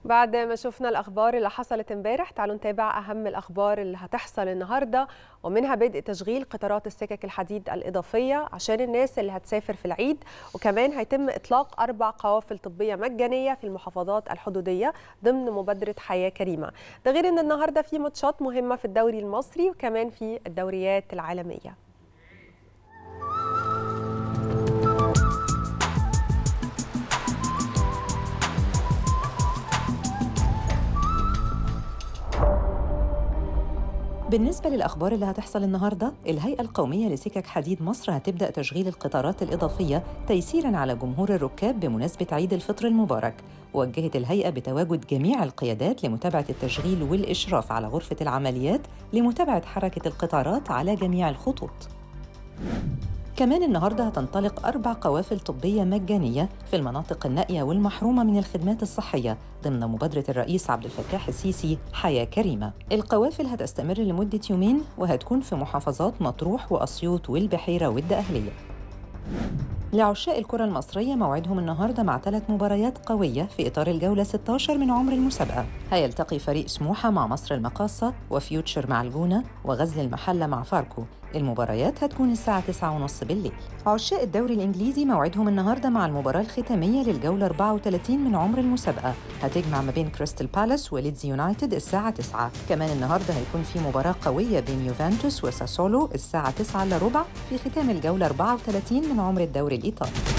بعد ما شفنا الأخبار اللي حصلت امبارح تعالوا نتابع أهم الأخبار اللي هتحصل النهاردة ومنها بدء تشغيل قطارات السكك الحديد الإضافية عشان الناس اللي هتسافر في العيد وكمان هيتم إطلاق أربع قوافل طبية مجانية في المحافظات الحدودية ضمن مبادرة حياة كريمة ده غير أن النهاردة في ماتشات مهمة في الدوري المصري وكمان في الدوريات العالمية بالنسبة للأخبار اللي هتحصل النهاردة الهيئة القومية لسكك حديد مصر هتبدأ تشغيل القطارات الإضافية تيسيراً على جمهور الركاب بمناسبة عيد الفطر المبارك وجهت الهيئة بتواجد جميع القيادات لمتابعة التشغيل والإشراف على غرفة العمليات لمتابعة حركة القطارات على جميع الخطوط كمان النهارده هتنطلق أربع قوافل طبية مجانية في المناطق النائية والمحرومة من الخدمات الصحية ضمن مبادرة الرئيس عبد الفتاح السيسي حياة كريمة. القوافل هتستمر لمدة يومين وهتكون في محافظات مطروح وأسيوط والبحيرة والدقهلية. لعشاق الكرة المصرية موعدهم النهارده مع ثلاث مباريات قوية في إطار الجولة 16 من عمر المسابقة. هيلتقي فريق سموحة مع مصر المقاصة وفيوتشر مع الجونة وغزل المحلة مع فاركو. المباريات هتكون الساعة 9:30 بالليل. عشاق الدوري الإنجليزي موعدهم النهارده مع المباراة الختامية للجولة 34 من عمر المسابقة، هتجمع ما بين كريستال بالاس وليدز يونايتد الساعة 9. كمان النهارده هيكون في مباراة قوية بين يوفنتوس وساسولو الساعة 9 الا ربع في ختام الجولة 34 من عمر الدوري الإيطالي.